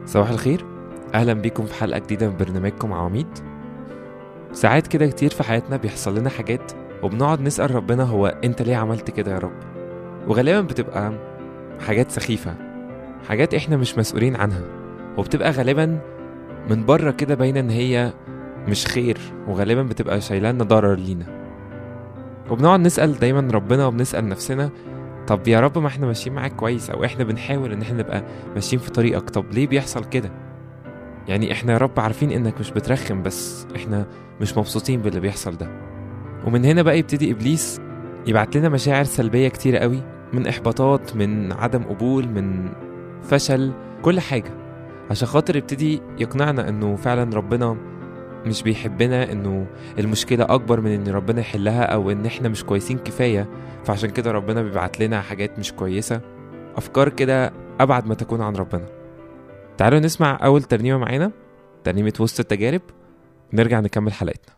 صباح الخير اهلا بيكم في حلقه جديده من برنامجكم عواميد ساعات كده كتير في حياتنا بيحصل لنا حاجات وبنقعد نسال ربنا هو انت ليه عملت كده يا رب وغالبا بتبقى حاجات سخيفه حاجات احنا مش مسؤولين عنها وبتبقى غالبا من بره كده باينه ان هي مش خير وغالبا بتبقى شايلانا ضرر لينا وبنقعد نسال دايما ربنا وبنسال نفسنا طب يا رب ما احنا ماشيين معاك كويس او احنا بنحاول ان احنا نبقى ماشيين في طريقك طب ليه بيحصل كده يعني احنا يا رب عارفين انك مش بترخم بس احنا مش مبسوطين باللي بيحصل ده ومن هنا بقى يبتدي ابليس يبعت لنا مشاعر سلبيه كتير قوي من احباطات من عدم قبول من فشل كل حاجه عشان خاطر يبتدي يقنعنا انه فعلا ربنا مش بيحبنا انه المشكله اكبر من ان ربنا يحلها او ان احنا مش كويسين كفايه فعشان كده ربنا بيبعت لنا حاجات مش كويسه افكار كده ابعد ما تكون عن ربنا تعالوا نسمع اول ترنيمه معانا ترنيمه وسط التجارب نرجع نكمل حلقتنا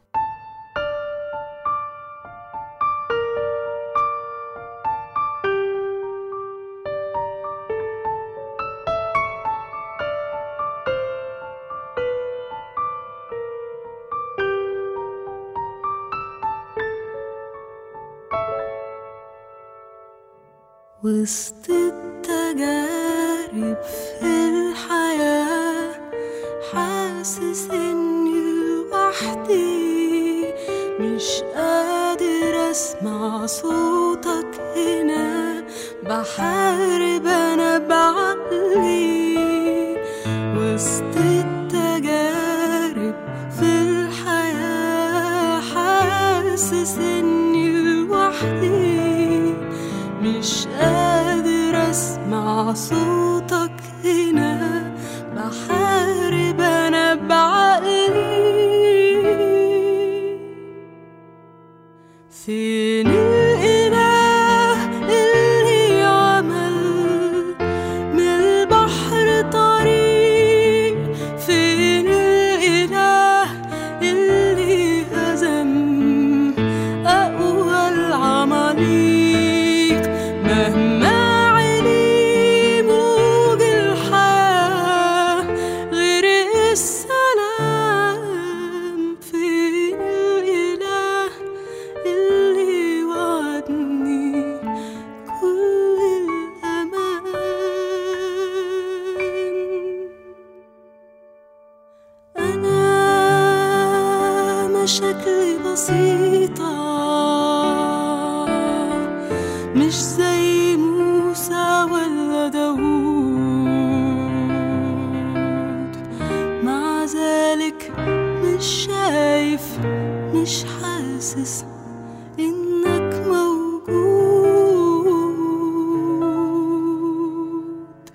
وسط التجارب في الحياة حاسس اني لوحدي مش قادر اسمع صوتك هنا بحارب انا بعقلي وسط التجارب في الحياة حاسس اني لوحدي مش قادر اسمع صوتك هنا بحارب انا بعقلي فين الاله اللي عمل من البحر طريق فين الاله اللي هزم اقوى العماليق مهما علي موج الحياة غير السلام فين الإله اللي وعدني كل الأمان أنا مشاكلي بسيطة مش زي موسى ولا داوود مع ذلك مش شايف مش حاسس إنك موجود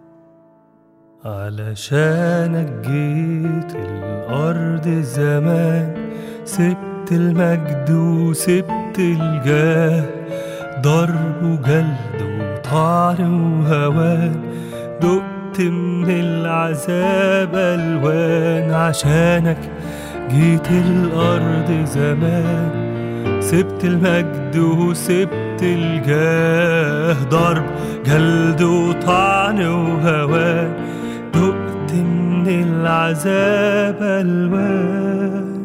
علشانك جيت الأرض زمان سبت المجد وسبت الجاه ضرب وجلد وطعن وهوان دقت من العذاب ألوان عشانك جيت الأرض زمان سبت المجد وسبت الجاه ضرب جلد وطعن وهوان دقت من العذاب ألوان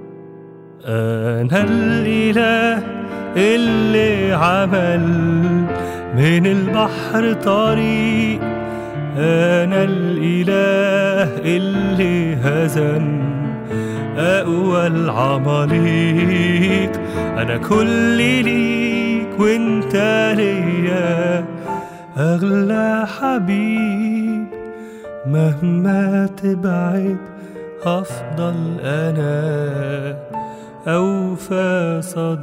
أنا الإله اللي عمل من البحر طريق أنا الإله اللي هزم أقوى العماليق أنا كل ليك وانت ليا أغلى حبيب مهما تبعد هفضل أنا أوفى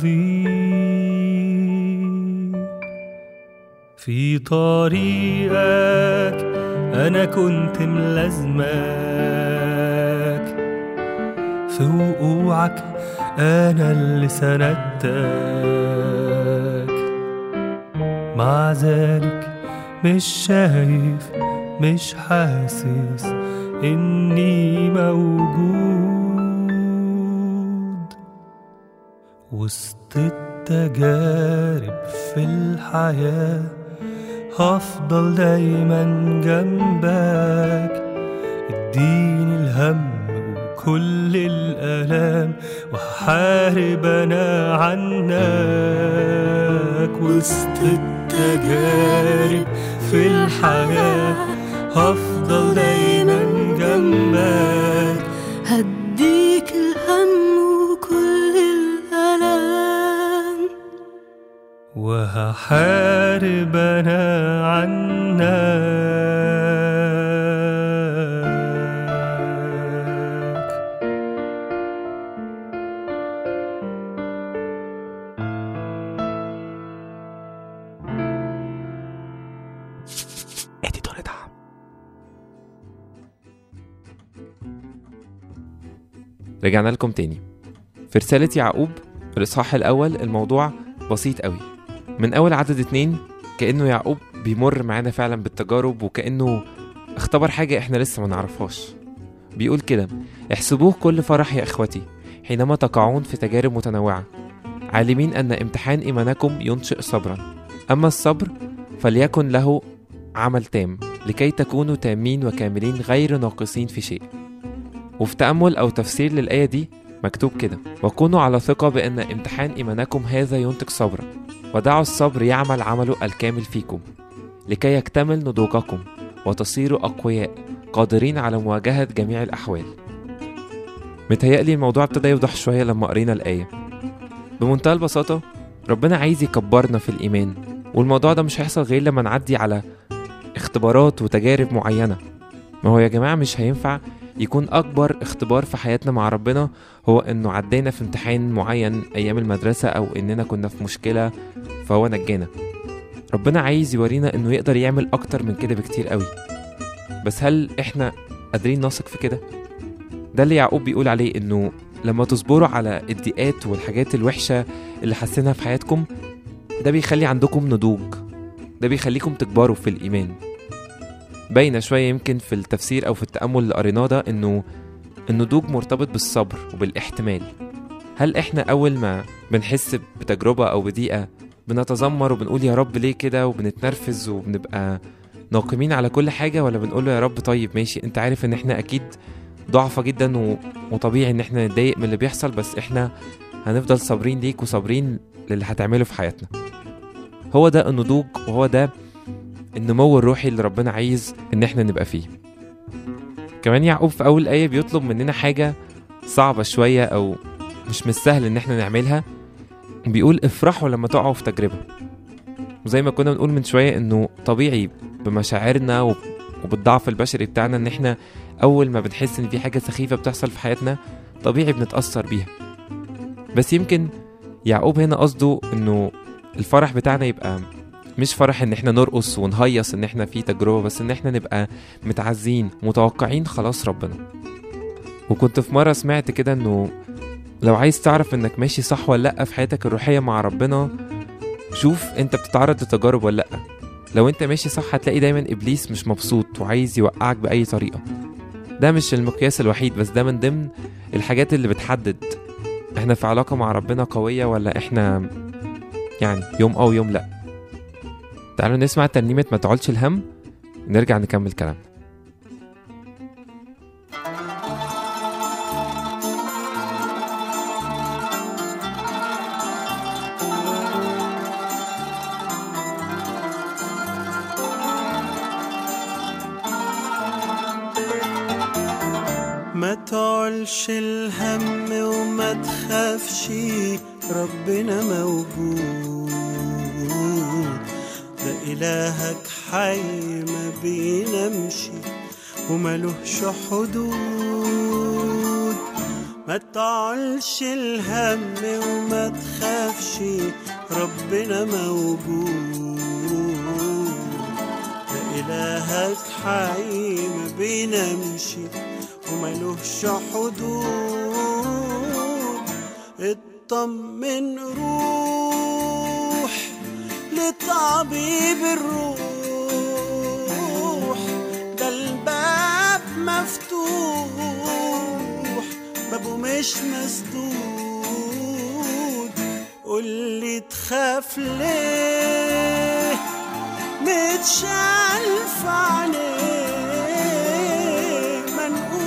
صديق في طريقك أنا كنت ملازمك في وقوعك أنا اللي سندتك مع ذلك مش شايف مش حاسس إني موجود وسط التجارب في الحياة هفضل دايما جنبك هديني الهم وكل الآلام وهحارب أنا عنك وسط التجارب في الحياة هفضل دايما جنبك هديك الهم وكل الألام وهحارب أنا عنك اديتور دعم رجعنا لكم تاني في رسالة يعقوب الإصحاح الأول الموضوع بسيط قوي من أول عدد اتنين كأنه يعقوب بيمر معانا فعلا بالتجارب وكأنه اختبر حاجة احنا لسه ما نعرفهاش بيقول كده احسبوه كل فرح يا إخوتي حينما تقعون في تجارب متنوعة عالمين أن امتحان إيمانكم ينشئ صبرا أما الصبر فليكن له عمل تام لكي تكونوا تامين وكاملين غير ناقصين في شيء وفي تأمل أو تفسير للآية دي مكتوب كده وكونوا على ثقة بأن امتحان إيمانكم هذا ينتج صبرا ودعوا الصبر يعمل عمله الكامل فيكم لكي يكتمل نضوجكم وتصيروا أقوياء قادرين على مواجهة جميع الأحوال متهيألي الموضوع ابتدى يوضح شوية لما قرينا الآية بمنتهى البساطة ربنا عايز يكبرنا في الإيمان والموضوع ده مش هيحصل غير لما نعدي على اختبارات وتجارب معينة ما هو يا جماعة مش هينفع يكون أكبر اختبار في حياتنا مع ربنا هو إنه عدينا في امتحان معين أيام المدرسة أو إننا كنا في مشكلة فهو نجانا ربنا عايز يورينا إنه يقدر يعمل أكتر من كده بكتير قوي بس هل إحنا قادرين نثق في كده؟ ده اللي يعقوب بيقول عليه إنه لما تصبروا على الضيقات والحاجات الوحشة اللي حاسينها في حياتكم ده بيخلي عندكم نضوج ده بيخليكم تكبروا في الإيمان باينة شوية يمكن في التفسير أو في التأمل اللي قريناه ده إنه النضوج مرتبط بالصبر وبالاحتمال هل إحنا أول ما بنحس بتجربة أو بضيقة بنتذمر وبنقول يا رب ليه كده وبنتنرفز وبنبقى ناقمين على كل حاجة ولا بنقول له يا رب طيب ماشي أنت عارف إن إحنا أكيد ضعفة جدا و... وطبيعي إن إحنا نتضايق من اللي بيحصل بس إحنا هنفضل صابرين ليك وصابرين للي هتعمله في حياتنا هو ده النضوج وهو ده النمو الروحي اللي ربنا عايز ان احنا نبقى فيه كمان يعقوب في اول ايه بيطلب مننا حاجه صعبه شويه او مش من السهل ان احنا نعملها بيقول افرحوا لما تقعوا في تجربه وزي ما كنا بنقول من شويه انه طبيعي بمشاعرنا وب- وبالضعف البشري بتاعنا ان احنا اول ما بنحس ان في حاجه سخيفه بتحصل في حياتنا طبيعي بنتاثر بيها بس يمكن يعقوب هنا قصده انه الفرح بتاعنا يبقى مش فرح ان احنا نرقص ونهيص ان احنا في تجربة بس ان احنا نبقى متعزين متوقعين خلاص ربنا وكنت في مرة سمعت كده انه لو عايز تعرف انك ماشي صح ولا لا في حياتك الروحية مع ربنا شوف انت بتتعرض لتجارب ولا لا لو انت ماشي صح هتلاقي دايما ابليس مش مبسوط وعايز يوقعك باي طريقة ده مش المقياس الوحيد بس ده من ضمن الحاجات اللي بتحدد احنا في علاقة مع ربنا قوية ولا احنا يعني يوم او يوم لا تعالوا نسمع ترنيمة ما تعولش الهم نرجع نكمل كلامنا ما تعلش الهم وما تخافش ربنا موجود ده إلهك حي ما بينامش وملهش حدود ما تعلش الهم وما تخافش ربنا موجود ده إلهك حي ما بينامش وملوش حدود اطمن روح لطبيب الروح ده الباب مفتوح بابه مش مسدود قولي تخاف ليه متشال في عينيه منقوش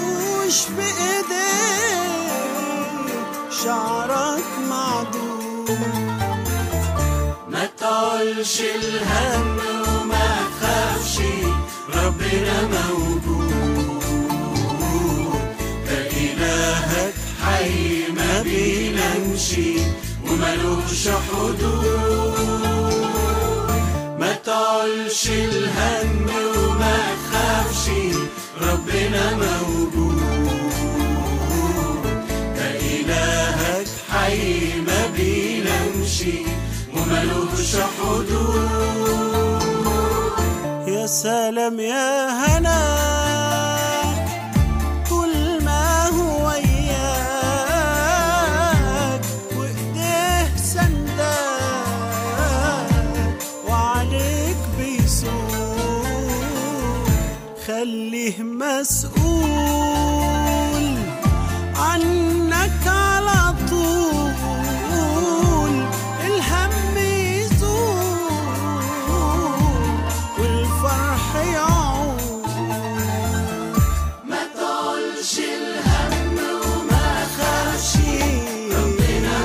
ما تعولش الهم وما تخافش ربنا موجود ده إلهك حي ما بينامش وملوش حدود ما تعولش الهم وما تخافش ربنا موجود ده إلهك حي ما بينامش وملوش حدود يا سلام يا هنا طول ما هو وياك وايديه سنداك وعليك بيسوق خليه مسؤول عنك على طول الهم يزول والفرح يعود ما تقولش الهم وما خافش ربنا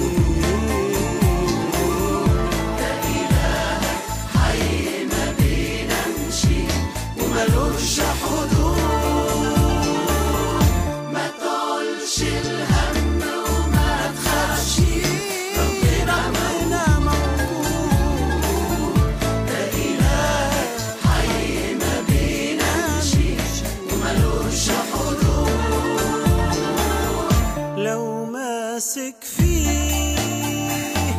موجود ده إلهك حي ما بينامش وملوش حدود ما تقولش الهم وما تخافش ربنا موجود ده إلهك حي ما بينامش وملوش حدود لو ماسك فيه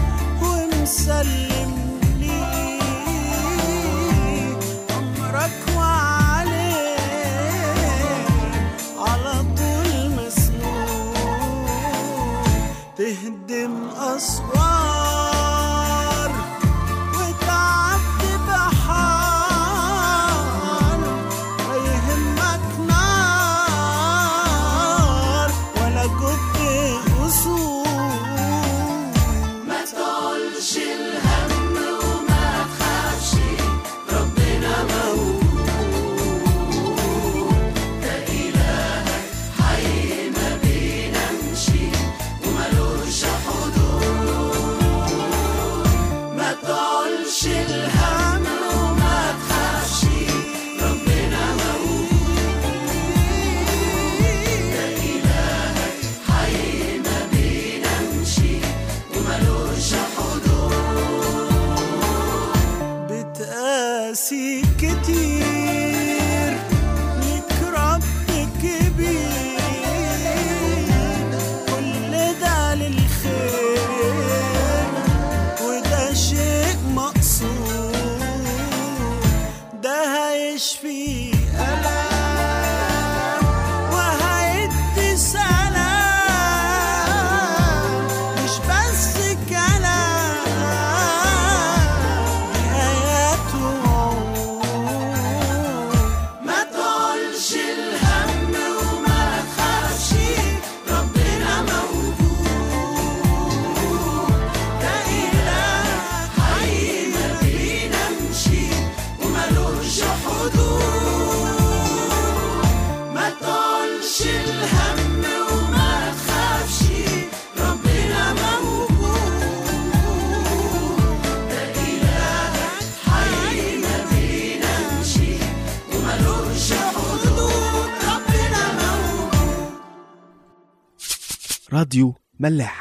ومسلم ليه أمرك وعليه على طول مسنون تهدم أسوار وتعدي بحار ما يهمك نار ولا جد أصول ما تقولش الهم وما تخافش ربنا موجود ده إلهك حي ما بينامش وملوش حدود ما تقولش الهم وما تخافش ربنا موجود ده إلهك حي ما بينامش وملوش حدود بتقاسي كتير لك رب كبير كل ده للخير وده شيء مقصود ده هيشفي ألم وهيدي سلام مش بس كلام آيات وعود ما تقولش الهم وما تخافش ربنا موجود ده إله حي ما بينامش وملوش حدود ما تقولش الهم وما تخافش ربنا موجود ده إلهك حي ما بينامش وملوش حدود ربنا موجود راديو ملاح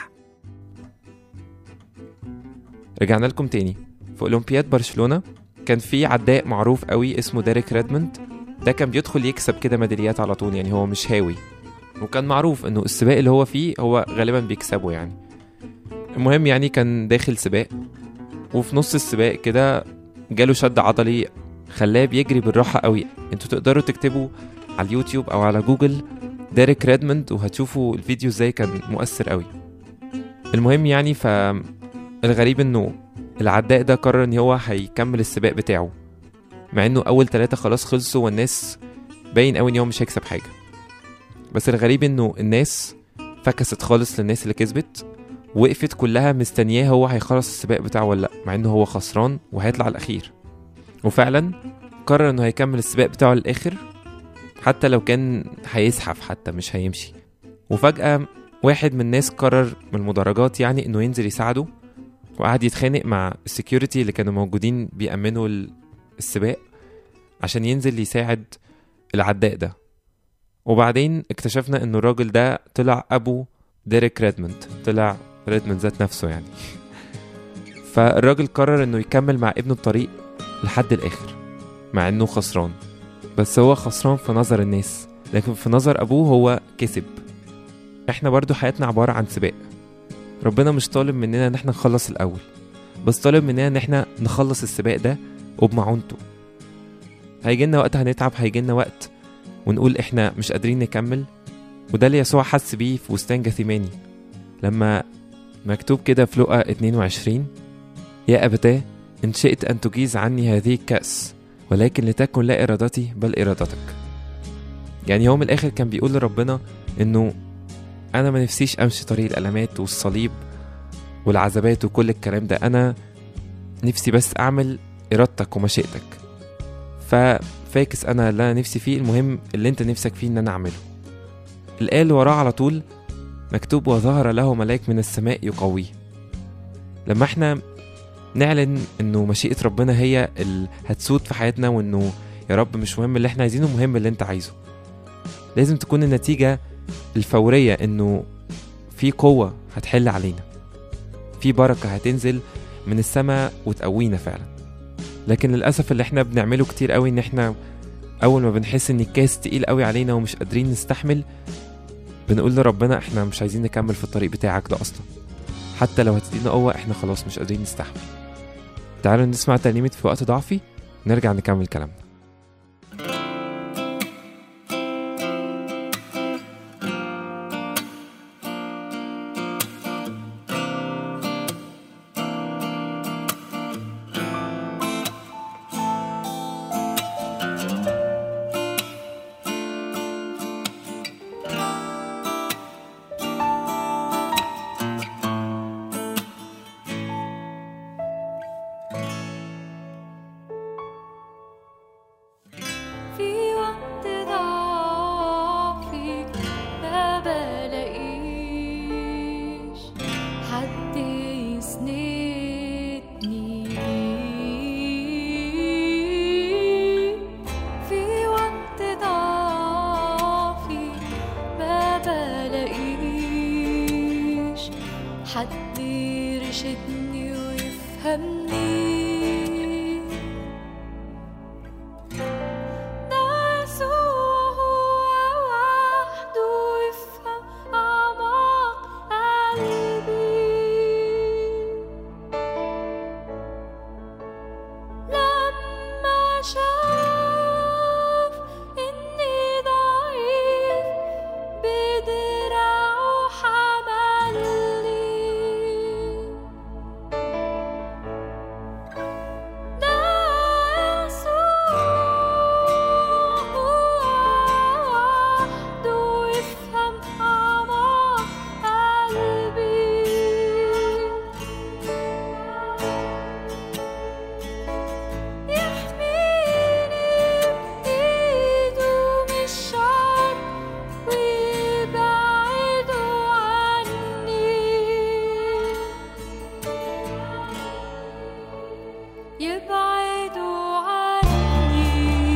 رجعنا لكم تاني في أولمبياد برشلونة كان في عداء معروف قوي اسمه ديريك ريدموند ده كان بيدخل يكسب كده ميداليات على طول يعني هو مش هاوي وكان معروف انه السباق اللي هو فيه هو غالبا بيكسبه يعني المهم يعني كان داخل سباق وفي نص السباق كده جاله شد عضلي خلاه بيجري بالراحة قوي انتوا تقدروا تكتبوا على اليوتيوب او على جوجل ديريك ريدموند وهتشوفوا الفيديو ازاي كان مؤثر قوي المهم يعني فالغريب انه العداء ده قرر ان هو هيكمل السباق بتاعه مع انه اول ثلاثة خلاص خلصوا والناس باين قوي ان هو مش هيكسب حاجة بس الغريب انه الناس فكست خالص للناس اللي كسبت وقفت كلها مستنياه هو هيخلص السباق بتاعه ولا لا مع انه هو خسران وهيطلع الاخير وفعلا قرر انه هيكمل السباق بتاعه للاخر حتى لو كان هيزحف حتى مش هيمشي وفجأة واحد من الناس قرر من المدرجات يعني انه ينزل يساعده وقعد يتخانق مع السكيورتي اللي كانوا موجودين بيأمنوا ال- السباق عشان ينزل يساعد العداء ده وبعدين اكتشفنا انه الراجل ده طلع ابو ديريك ريدموند طلع ريدموند ذات نفسه يعني فالراجل قرر انه يكمل مع ابنه الطريق لحد الاخر مع انه خسران بس هو خسران في نظر الناس لكن في نظر ابوه هو كسب احنا برضو حياتنا عبارة عن سباق ربنا مش طالب مننا ان احنا نخلص الاول بس طالب مننا ان احنا نخلص السباق ده وبمعونته هيجيلنا وقت هنتعب هيجيلنا وقت ونقول احنا مش قادرين نكمل وده اللي يسوع حس بيه في وستان جثيماني لما مكتوب كده في لقا 22 يا أبتاه إن شئت أن تجيز عني هذه الكأس ولكن لتكن لا إرادتي بل إرادتك يعني هو من الآخر كان بيقول لربنا إنه أنا ما نفسيش أمشي طريق الألمات والصليب والعذابات وكل الكلام ده أنا نفسي بس أعمل إرادتك ومشيئتك ففاكس أنا اللي أنا نفسي فيه المهم اللي أنت نفسك فيه إن أنا أعمله الآية اللي وراه على طول مكتوب وظهر له ملاك من السماء يقويه لما احنا نعلن انه مشيئة ربنا هي اللي هتسود في حياتنا وانه يا رب مش مهم اللي احنا عايزينه مهم اللي انت عايزه لازم تكون النتيجة الفورية انه في قوة هتحل علينا في بركة هتنزل من السماء وتقوينا فعلا لكن للأسف اللي احنا بنعمله كتير قوي ان احنا اول ما بنحس ان الكاس تقيل قوي علينا ومش قادرين نستحمل بنقول لربنا احنا مش عايزين نكمل في الطريق بتاعك ده اصلا حتى لو هتدينا قوة احنا خلاص مش قادرين نستحمل تعالوا نسمع ترنيمة في وقت ضعفي نرجع نكمل كلامنا في وقت ضعفي ما بلاقيش حد يسندني في وقت ضعفي ما بلاقيش حد يرشدني ويفهمني ده يسوع هو وحده يفهم أعماق قلبي لما شاف إني ضعيف بدراعه حملني ده يسوع وحده يفهم أعماق قلبي يحميني بإيده من الشر ويبعده عني يبعدوا عني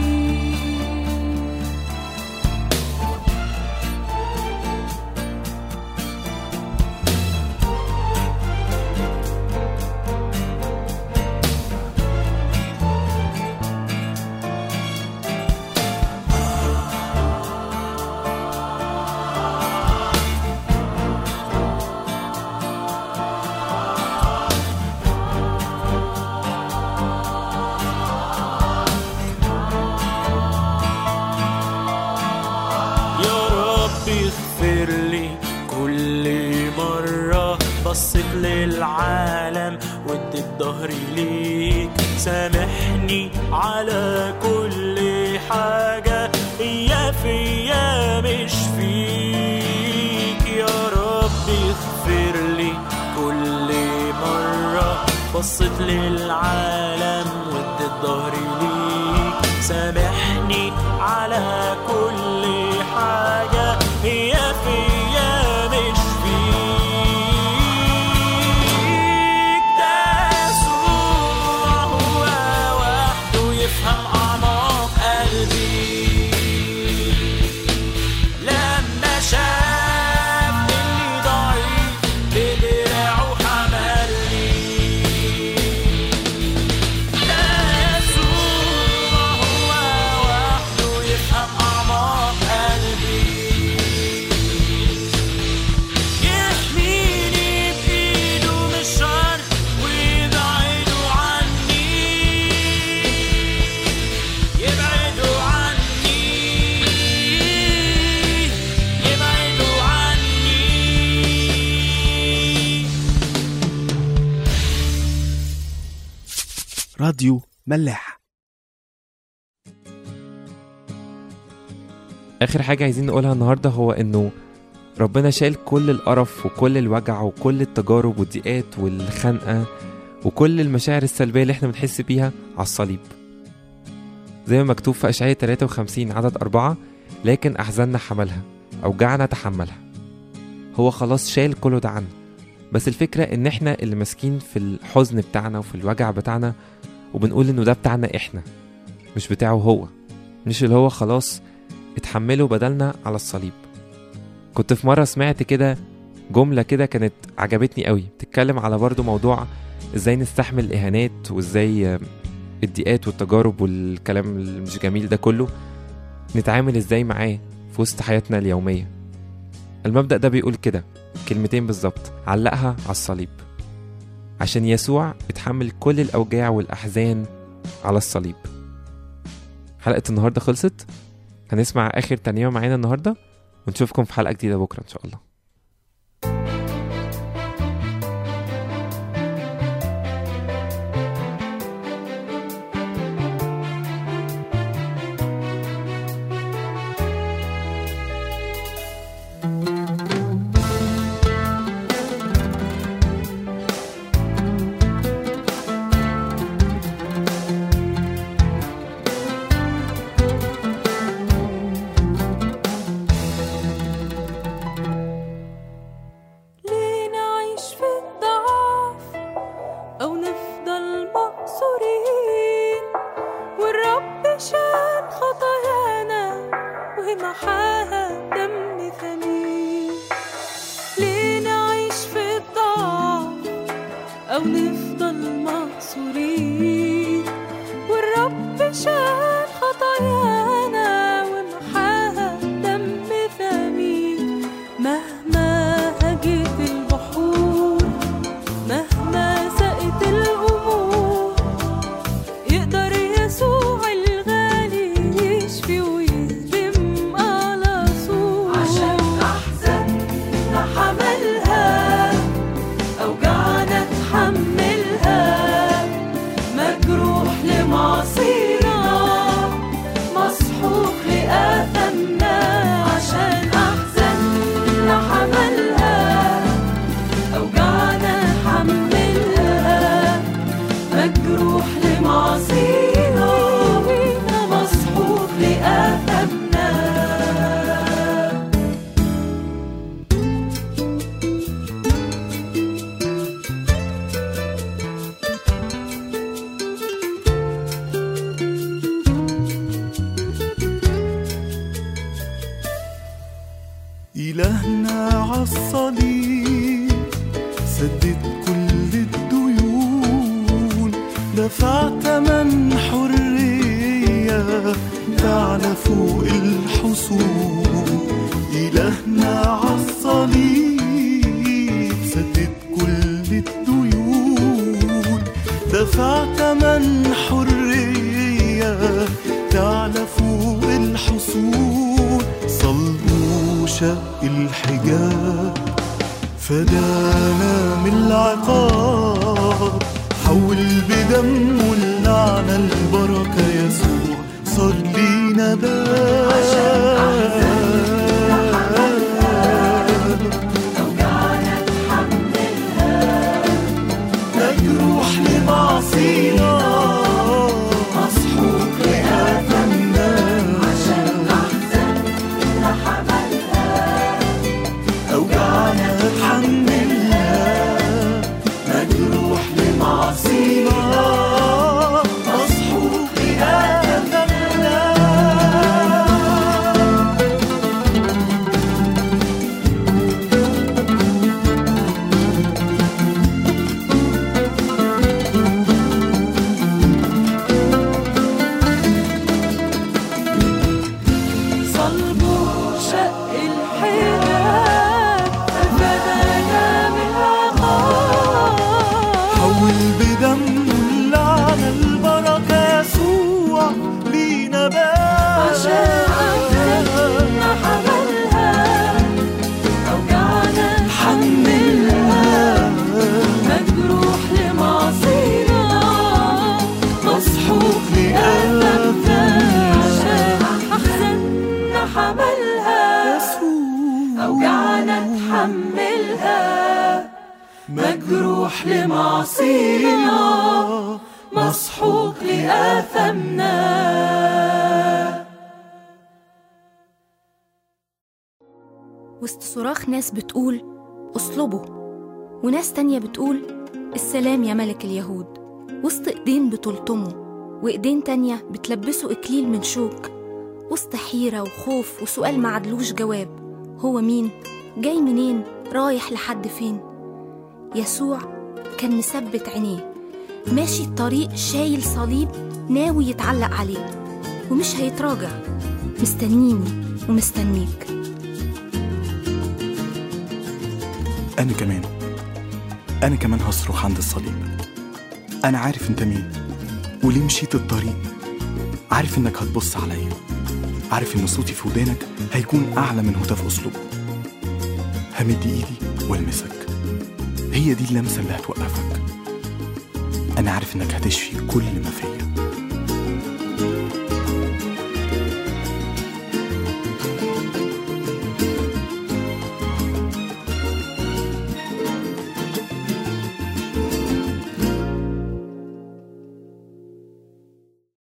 يا رب اغفر لي كل مرة بصيت للعالم واديت ظهري ليك سامحني على كل حاجة يا فيا مش فيك يا رب اغفر لي كل مرة بصيت للعالم واديت ظهري ليك سامحني على كل حاجة هي فيا مش راديو ملاح اخر حاجه عايزين نقولها النهارده هو انه ربنا شال كل القرف وكل الوجع وكل التجارب والضيقات والخنقه وكل المشاعر السلبيه اللي احنا بنحس بيها على الصليب زي ما مكتوب في اشعياء 53 عدد أربعة لكن احزاننا حملها اوجعنا تحملها هو خلاص شال كله ده عنا بس الفكره ان احنا اللي ماسكين في الحزن بتاعنا وفي الوجع بتاعنا وبنقول انه ده بتاعنا احنا مش بتاعه هو مش اللي هو خلاص اتحمله بدلنا على الصليب كنت في مرة سمعت كده جملة كده كانت عجبتني قوي بتتكلم على برضو موضوع ازاي نستحمل الإهانات وازاي آه، الضيقات والتجارب والكلام اللي مش جميل ده كله نتعامل ازاي معاه في وسط حياتنا اليومية المبدأ ده بيقول كده كلمتين بالظبط علقها على الصليب عشان يسوع اتحمل كل الأوجاع والأحزان على الصليب حلقة النهاردة خلصت هنسمع آخر ترنيمة معانا النهاردة ونشوفكم في حلقة جديدة بكرة إن شاء الله ليه نعيش في الضعف أو نفضل مقصورين والرب شال خطايانا ومحاها دم ثمين ليه نعيش في الضعف أو نفضل مقصورين والرب شال خطايانا ومحاها دم ثمين مهما هجت البحور مهما سقت الأمور يقدر يسوع الغالي يشفي ويهدم على صور عشان أحزاننا حملها أوجعنا تحملها مجروح لمعصينا مسحوق لآثامنا عشان أحزاننا حملها أوجعنا حملها مجروح لمعصينا مسحوق لآثامنا إلهنا عالصليب سدد كل الديون دفع تمن حرية تعلى فوق الحصون إلهنا عالصليب سدد كل الديون دفع تمن حرية تعلى فوق الحصون صلبه شق الحجاب فدانا من العقاب حول بدمه اللعنة البركة يسوع صار لينا باب مجروح لمعصينا مسحوق لآثامنا عشان أحزاننا حملها أوجعنا تحملها مجروح لمعصينا مسحوق لآثامنا مجروح لمعصينا مسحوق لآثامنا وسط صراخ ناس بتقول اصلبوا وناس تانية بتقول السلام يا ملك اليهود وسط ايدين بتلطموا وايدين تانية بتلبسوا اكليل من شوك وسط حيرة وخوف وسؤال معدلوش جواب هو مين؟ جاي منين؟ رايح لحد فين؟ يسوع كان مثبت عينيه ماشي الطريق شايل صليب ناوي يتعلق عليه ومش هيتراجع مستنيني ومستنيك أنا كمان أنا كمان هصرخ عند الصليب أنا عارف أنت مين وليه مشيت الطريق عارف إنك هتبص عليا عارف إن صوتي في ودانك هيكون أعلى من هتاف أسلوبه همد إيدي والمسك هي دي اللمسة اللي هتوقفك أنا عارف إنك هتشفي كل ما فيا